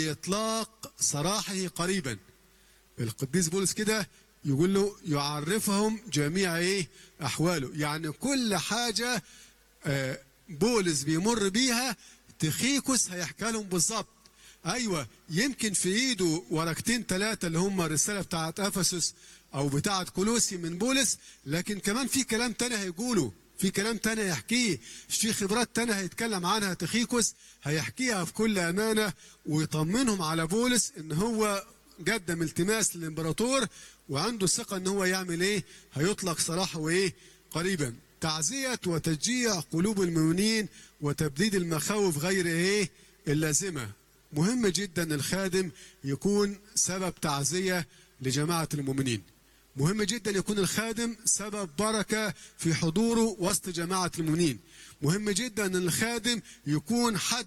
إطلاق سراحه قريبا القديس بولس كده يقول له يعرفهم جميع ايه احواله يعني كل حاجه آه، بولس بيمر بيها تخيكوس هيحكي لهم بالظبط ايوه يمكن في ايده ورقتين ثلاثه اللي هم الرساله بتاعت افسس او بتاعت كولوسي من بولس لكن كمان في كلام تاني هيقوله في كلام تاني هيحكيه في خبرات تانية هيتكلم عنها تخيكوس هيحكيها في كل امانه ويطمنهم على بولس ان هو قدم التماس للامبراطور وعنده ثقه ان هو يعمل ايه هيطلق سراحه وايه قريبا تعزيه وتشجيع قلوب المؤمنين وتبديد المخاوف غير ايه اللازمه مهم جدا الخادم يكون سبب تعزيه لجماعه المؤمنين مهم جدا يكون الخادم سبب بركه في حضوره وسط جماعه المؤمنين مهم جدا ان الخادم يكون حد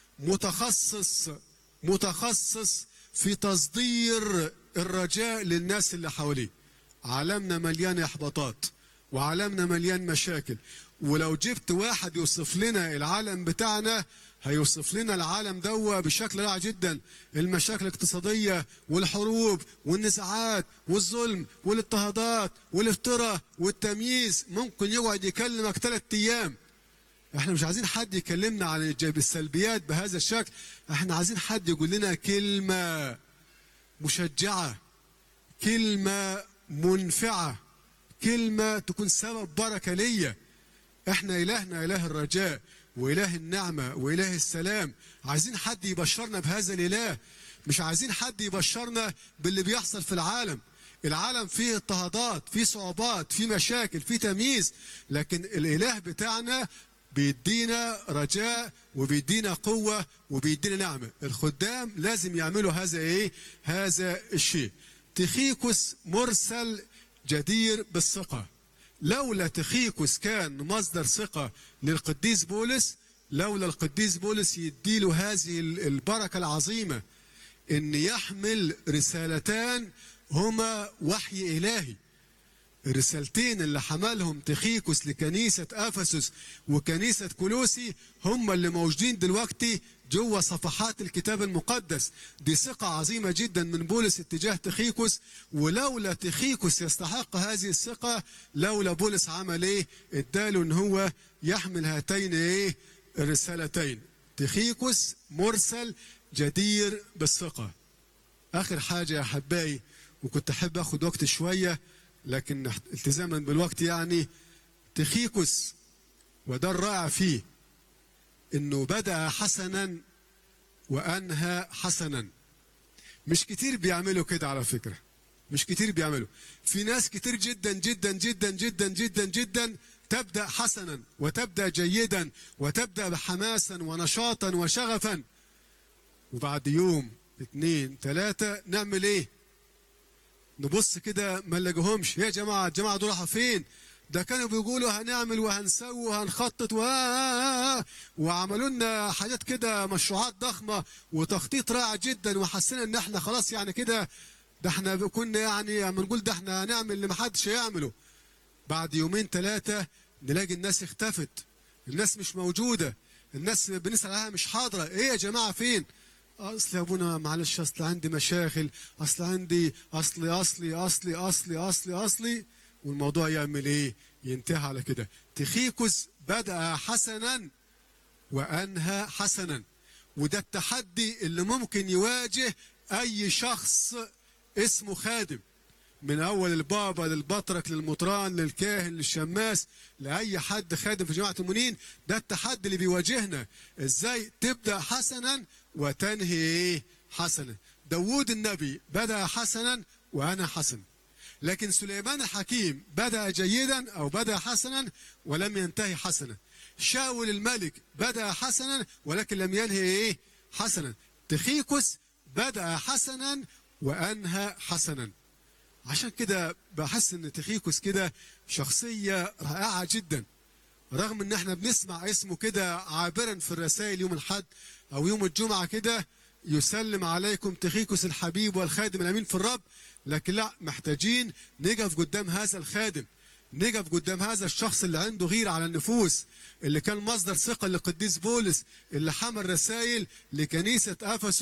متخصص متخصص في تصدير الرجاء للناس اللي حواليه عالمنا مليان احباطات وعالمنا مليان مشاكل ولو جبت واحد يوصف لنا العالم بتاعنا هيوصف لنا العالم دوا بشكل رائع جدا المشاكل الاقتصادية والحروب والنزاعات والظلم والاضطهادات والافتراء والتمييز ممكن يقعد يكلمك ثلاث ايام احنا مش عايزين حد يكلمنا عن الجب- السلبيات بهذا الشكل احنا عايزين حد يقول لنا كلمة مشجعة كلمة منفعة كلمة تكون سبب بركة ليا احنا إلهنا إله الرجاء وإله النعمة وإله السلام عايزين حد يبشرنا بهذا الإله مش عايزين حد يبشرنا باللي بيحصل في العالم العالم فيه اضطهادات فيه صعوبات فيه مشاكل فيه تمييز لكن الإله بتاعنا بيدينا رجاء وبيدينا قوة وبيدينا نعمة الخدام لازم يعملوا هذا ايه هذا الشيء تخيكوس مرسل جدير بالثقة لولا تخيكوس كان مصدر ثقة للقديس بولس لولا القديس بولس يديله هذه البركة العظيمة ان يحمل رسالتان هما وحي الهي الرسالتين اللي حملهم تخيكوس لكنيسة أفسس وكنيسة كولوسي هم اللي موجودين دلوقتي جوه صفحات الكتاب المقدس دي ثقة عظيمة جدا من بولس اتجاه تخيكوس ولولا تخيكوس يستحق هذه الثقة لولا بولس عمل ايه اداله ان هو يحمل هاتين ايه الرسالتين تخيكوس مرسل جدير بالثقة اخر حاجة يا احبائي وكنت احب اخد وقت شوية لكن التزاما بالوقت يعني تخيكوس وده الرائع فيه انه بدا حسنا وانهى حسنا مش كتير بيعملوا كده على فكره مش كتير بيعملوا في ناس كتير جدا جدا جدا جدا جدا جدا تبدا حسنا وتبدا جيدا وتبدا بحماسا ونشاطا وشغفا وبعد يوم اثنين ثلاثه نعمل ايه نبص كده ما نلاقيهمش يا جماعه الجماعه دول راحوا فين ده كانوا بيقولوا هنعمل وهنسوي وهنخطط و... وعملوا لنا حاجات كده مشروعات ضخمه وتخطيط رائع جدا وحسينا ان احنا خلاص يعني كده ده احنا كنا يعني بنقول ده احنا هنعمل اللي محدش هيعمله بعد يومين ثلاثه نلاقي الناس اختفت الناس مش موجوده الناس بنسال عليها مش حاضره ايه يا جماعه فين اصل يا ابونا معلش اصل عندي مشاكل اصل عندي اصلي اصلي اصلي اصلي اصلي اصلي والموضوع يعمل ايه ينتهي على كده تخيكوس بدا حسنا وانهى حسنا وده التحدي اللي ممكن يواجه اي شخص اسمه خادم من اول البابا للبطرك للمطران للكاهن للشماس لاي حد خادم في جماعه المؤمنين ده التحدي اللي بيواجهنا ازاي تبدا حسنا وتنهي ايه حسنا داوود النبي بدا حسنا وانا حسن لكن سليمان الحكيم بدا جيدا او بدا حسنا ولم ينتهي حسنا شاول الملك بدا حسنا ولكن لم ينهي ايه حسنا تخيكوس بدا حسنا وانهى حسنا عشان كده بحس ان تخيكوس كده شخصيه رائعه جدا رغم ان احنا بنسمع اسمه كده عابرا في الرسائل يوم الحد او يوم الجمعه كده يسلم عليكم تخيكوس الحبيب والخادم الامين في الرب لكن لا محتاجين نقف قدام هذا الخادم نقف قدام هذا الشخص اللي عنده غيرة على النفوس اللي كان مصدر ثقة للقديس بولس اللي حمل رسائل لكنيسة أفسس